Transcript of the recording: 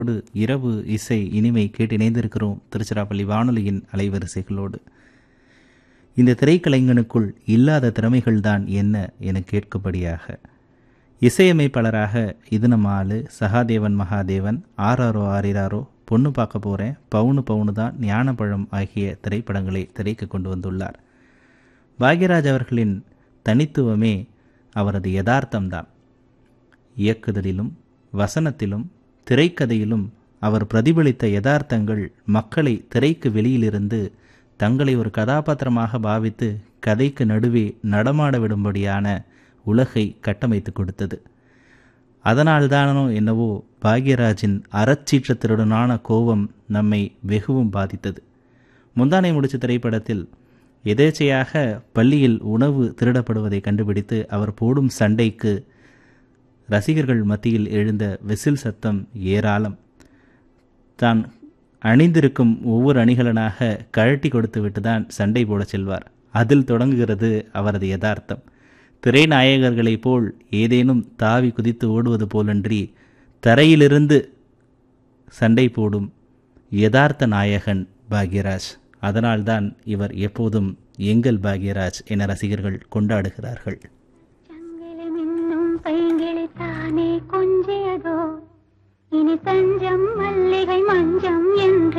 ோடு இரவு இசை இனிமை கேட்டு இணைந்திருக்கிறோம் திருச்சிராப்பள்ளி வானொலியின் அலைவரிசைகளோடு இந்த திரைக்கலைஞனுக்குள் இல்லாத திறமைகள்தான் என்ன என கேட்கும்படியாக இசையமைப்பாளராக இது நம்ம ஆளு சகாதேவன் மகாதேவன் ஆறாரோ ஆறிராரோ பொண்ணு பார்க்க போகிறேன் பவுனு பவுனு தான் ஞானப்பழம் ஆகிய திரைப்படங்களை திரைக்கு கொண்டு வந்துள்ளார் பாக்யராஜ் அவர்களின் தனித்துவமே அவரது யதார்த்தம்தான் இயக்குதலிலும் வசனத்திலும் திரைக்கதையிலும் அவர் பிரதிபலித்த யதார்த்தங்கள் மக்களை திரைக்கு வெளியிலிருந்து தங்களை ஒரு கதாபாத்திரமாக பாவித்து கதைக்கு நடுவே நடமாட விடும்படியான உலகை கட்டமைத்து கொடுத்தது அதனால்தானோ என்னவோ பாக்யராஜின் அறச்சீற்றத்தினுடனான கோபம் நம்மை வெகுவும் பாதித்தது முந்தானை முடிச்ச திரைப்படத்தில் எதேச்சையாக பள்ளியில் உணவு திருடப்படுவதை கண்டுபிடித்து அவர் போடும் சண்டைக்கு ரசிகர்கள் மத்தியில் எழுந்த விசில் சத்தம் ஏராளம் தான் அணிந்திருக்கும் ஒவ்வொரு அணிகலனாக கழட்டி கொடுத்துவிட்டு தான் சண்டை போடச் செல்வார் அதில் தொடங்குகிறது அவரது யதார்த்தம் திரைநாயகர்களைப் போல் ஏதேனும் தாவி குதித்து ஓடுவது போலன்றி தரையிலிருந்து சண்டை போடும் யதார்த்த நாயகன் பாக்யராஜ் அதனால்தான் இவர் எப்போதும் எங்கள் பாக்யராஜ் என ரசிகர்கள் கொண்டாடுகிறார்கள் சங்கிலி மின்னும் பைங்கிளி தானே கொஞ்சியதோ இனி தஞ்சம் மல்லிகை மஞ்சம் என்று